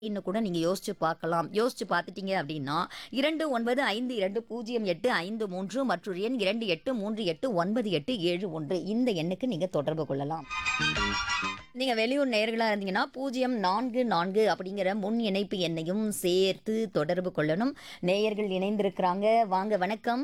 இன்னும் கூட நீங்க யோசிச்சு பார்க்கலாம் யோசிச்சு பார்த்துட்டீங்க அப்படின்னா இரண்டு ஒன்பது ஐந்து இரண்டு பூஜ்ஜியம் எட்டு ஐந்து மூன்று மற்றும் எண் இரண்டு எட்டு மூன்று எட்டு ஒன்பது எட்டு ஏழு ஒன்று இந்த எண்ணுக்கு நீங்க தொடர்பு கொள்ளலாம் நீங்க வெளியூர் நேர்களா இருந்தீங்கன்னா பூஜ்ஜியம் நான்கு நான்கு அப்படிங்கிற முன் இணைப்பு எண்ணையும் சேர்த்து தொடர்பு கொள்ளணும் நேயர்கள் இணைந்திருக்கிறாங்க வாங்க வணக்கம்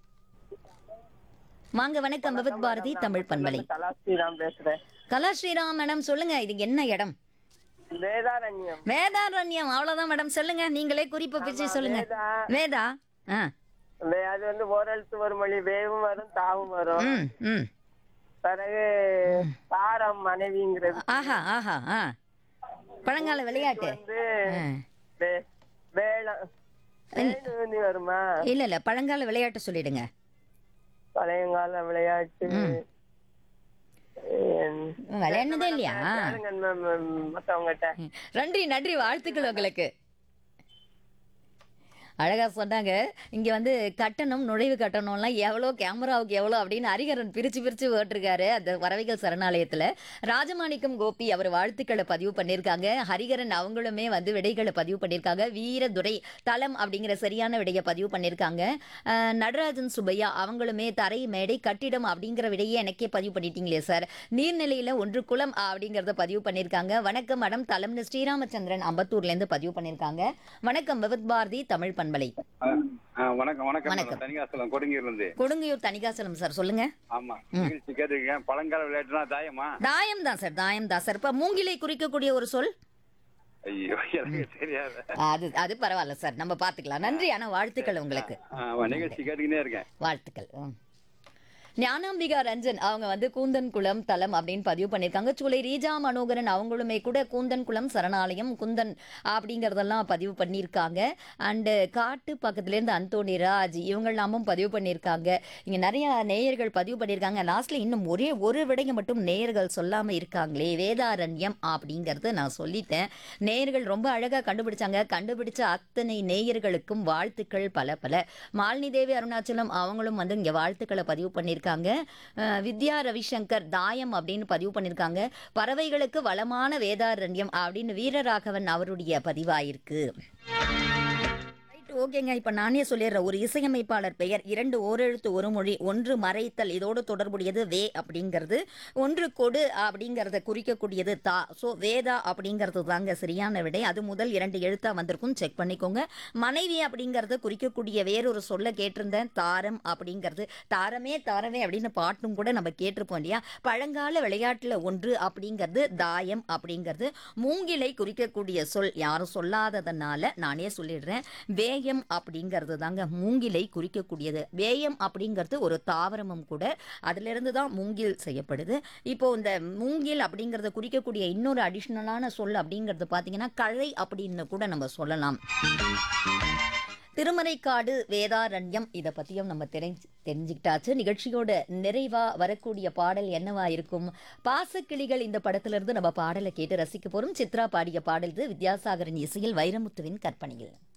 வாங்க வணக்கம் விவித் பாரதி தமிழ் பண்பலை கலாஸ்ரீராம் பேசுறேன் கலா ஸ்ரீராம் மேடம் சொல்லுங்க இது என்ன இடம் வேதாரண்யம் வேதாரண்யம் அவ்வளவுதான் மேடம் சொல்லுங்க நீங்களே குறிப்பு பிச்சு சொல்லுங்க வேதா வேதா ஆ வே- அது வந்து ஓரெழுத்து ஒரு மொழி வேவும் வரும் தாவும் வரும் ம் ம் பிறகு தாரம் மனைவிங்கிறது ஆஹா ஆஹா ஆ பழங்கால விளையாட்டு வந்து ஆ. வே- வேள வேணுனி வருமா இல்ல இல்ல பழங்கால விளையாட்டு சொல்லிடுங்க பழையங்கால விளையாட்டு விளையாடுனதே இல்லையா கேளுங்க ma'am, மத்தவங்ககிட்ட நன்றி நன்றி வாழ்த்துக்கள் உங்களுக்கு அழகா சொன்னாங்க இங்க வந்து கட்டணம் நுழைவு கட்டணம்லாம் எவ்வளோ கேமராவுக்கு எவ்வளோ அப்படின்னு ஹரிகரன் பிரிச்சு பிரிச்சு போட்டிருக்காரு அந்த வரவைகள் சரணாலயத்துல ராஜமாணிக்கம் கோபி அவர் வாழ்த்துக்களை பதிவு பண்ணியிருக்காங்க ஹரிகரன் அவங்களுமே வந்து விடைகளை பதிவு பண்ணியிருக்காங்க வீரதுரை தலம் அப்படிங்கிற சரியான விடையை பதிவு பண்ணியிருக்காங்க அஹ், நடராஜன் சுப்பையா அவங்களுமே தரை மேடை கட்டிடம் அப்படிங்கிற விடையை எனக்கே பதிவு பண்ணிட்டீங்களே சார் நீர்நிலையில ஒன்று குளம் அப்படிங்கிறத பதிவு பண்ணியிருக்காங்க வணக்கம் மேடம் தலம்னு ஸ்ரீராமச்சந்திரன் அம்பத்தூர்லேருந்து பதிவு பண்ணியிருக்காங்க வணக்கம் விவித் பாரதி தமிழ் பண்பலை ஆ, ஆ, வணக்கம் வணக்கம் வணக்கம். மேடம். தனிகாசலம் கொடுங்கியில இருந்து கொடுங்கையூர் தனிகாசலம் சார் சொல்லுங்க ஆமா நிகழ்ச்சி கேட்டிருக்கேன் பழங்கால விளையாட்டுனா தாயமா தாயம் தான் சார் தாயம் தான் சார் இப்போ மூங்கிலை குறிக்கக்கூடிய ஒரு சொல் ஐயோ எனக்கு தெரியாது அது அது பரவாயில்ல சார் நம்ம பார்த்துக்கலாம் நன்றி ஆனா வாழ்த்துக்கள் உங்களுக்கு ஆ, நிகழ்ச்சி கேட்டுக்கினே இருக்கேன் வாழ்த்துக்கள் ம். ஞானாம்பிகா ரஞ்சன் அவங்க வந்து கூந்தன் குளம் தலம் அப்படின்னு பதிவு பண்ணியிருக்காங்க சூளை ரீஜா மனோகரன் அவங்களுமே கூட கூந்தன் குளம் சரணாலயம் குந்தன் அப்படிங்கிறதெல்லாம் பதிவு பண்ணியிருக்காங்க அண்டு காட்டு பக்கத்துலேருந்து அந்தோணி ராஜ் இவங்கெல்லாமும் பதிவு பண்ணியிருக்காங்க இங்கே நிறைய நேயர்கள் பதிவு பண்ணியிருக்காங்க லாஸ்ட்ல இன்னும் ஒரே ஒரு விடையை மட்டும் நேயர்கள் சொல்லாமல் இருக்காங்களே வேதாரண்யம் அப்படிங்கிறது நான் சொல்லிட்டேன் நேயர்கள் ரொம்ப அழகாக கண்டுபிடிச்சாங்க கண்டுபிடிச்ச அத்தனை நேயர்களுக்கும் வாழ்த்துக்கள் பல பல மாலினி தேவி அருணாச்சலம் அவங்களும் வந்து இங்கே வாழ்த்துக்களை பதிவு பண்ணியிருக்காங்க அஹ் வித்யா ரவிசங்கர் தாயம் அப்படின்னு பதிவு பண்ணியிருக்காங்க பறவைகளுக்கு வளமான வேதாரண்யம் அப்படின்னு வீரராகவன் அவருடைய பதிவாயிருக்கு ரைட் ஓகேங்க இப்போ நானே சொல்லிடுறேன் ஒரு இசையமைப்பாளர் பெயர் இரண்டு ஓரெழுத்து ஒரு மொழி ஒன்று மறைத்தல் இதோடு தொடர்புடையது வே அப்படிங்கிறது ஒன்று கொடு அப்படிங்கிறத குறிக்கக்கூடியது தா ஸோ வேதா அப்படிங்கிறது தாங்க சரியான விடை அது முதல் இரண்டு எழுத்தா வந்திருக்கும் செக் பண்ணிக்கோங்க மனைவி அப்படிங்கிறத குறிக்கக்கூடிய வேறொரு சொல்ல கேட்டிருந்தேன் தாரம் அப்படிங்கிறது தாரமே தாரமே அப்படின்னு பாட்டும் கூட நம்ம கேட்டிருப்போம் இல்லையா பழங்கால விளையாட்டுல ஒன்று அப்படிங்கிறது தாயம் அப்படிங்கிறது மூங்கிலை குறிக்கக்கூடிய சொல் யாரும் சொல்லாததுனால நானே சொல்லிடுறேன் வேயம் அப்படிங்கிறது தாங்க மூங்கிலை குறிக்கக்கூடியது வேயம் அப்படிங்கிறது ஒரு தாவரமும் கூட அதிலிருந்து தான் மூங்கில் செய்யப்படுது இப்போ இந்த மூங்கில் அப்படிங்கிறத குறிக்கக்கூடிய இன்னொரு அடிஷ்னலான சொல் அப்படிங்கிறது பார்த்தீங்கன்னா கழை அப்படின்னு கூட நம்ம சொல்லலாம் திருமறைக்காடு வேதாரண்யம் இதை பற்றியும் நம்ம தெரிஞ்சு தெரிஞ்சுக்கிட்டாச்சு நிகழ்ச்சியோட நிறைவா வரக்கூடிய பாடல் என்னவா இருக்கும் பாசக்கிளிகள் இந்த படத்திலிருந்து நம்ம பாடலை கேட்டு ரசிக்க போறோம் சித்ரா பாடிய பாடல் இது வித்யாசாகரின் இசையில் வைரமுத்துவின் கற்பனையில்